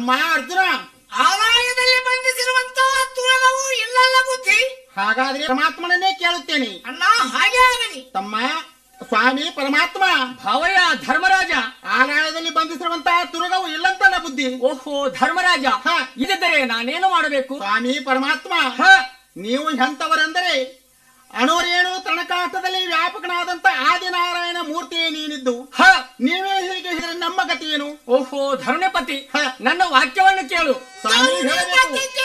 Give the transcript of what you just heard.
ತಮ್ಮ ಅರ್ಜುನ ಆಲಯದಲ್ಲಿ ಬಂಧಿಸಿರುವಂತಹ ತುಳಗವು ಇಲ್ಲಲ್ಲ ಬುದ್ಧಿ ಹಾಗಾದ್ರೆ ಪರಮಾತ್ಮನನ್ನೇ ಕೇಳುತ್ತೇನೆ ಅಣ್ಣ ಹಾಗೆ ಆಗಲಿ ತಮ್ಮ ಸ್ವಾಮಿ ಪರಮಾತ್ಮ ಭಾವಯ್ಯ ಧರ್ಮರಾಜ ಆಲಯದಲ್ಲಿ ಬಂಧಿಸಿರುವಂತಹ ತುರುಗವು ಇಲ್ಲಂತಲ್ಲ ಬುದ್ಧಿ ಓಹೋ ಧರ್ಮರಾಜ ಹ. ಇದಿದ್ದರೆ ನಾನೇನು ಮಾಡಬೇಕು ಸ್ವಾಮಿ ಪರಮಾತ್ಮ ಹ ನೀವು ಎಂತವರೆಂದರೆ ಅಣುರೇಣು ತಣಕಾಟದಲ್ಲಿ ವ್ಯಾಪಕನಾದಂತ ಆದಿನಾರಾಯಣ ಮೂರ್ತಿಯೇ ನೀನಿದ್ದು ಹ ನೀವೇ ಹೀಗೆ ಹೇಳಿದ್ರೆ ನಮ್ಮ ಗತಿ ಏನು ಓಹೋ ಧರ್ಮಪತಿ ಹ. ನನ್ನ ವಾಕ್ಯವನ್ನು ಕೇಳು ಸ್ವಾಮಿ ಹೇಳಬೇಕು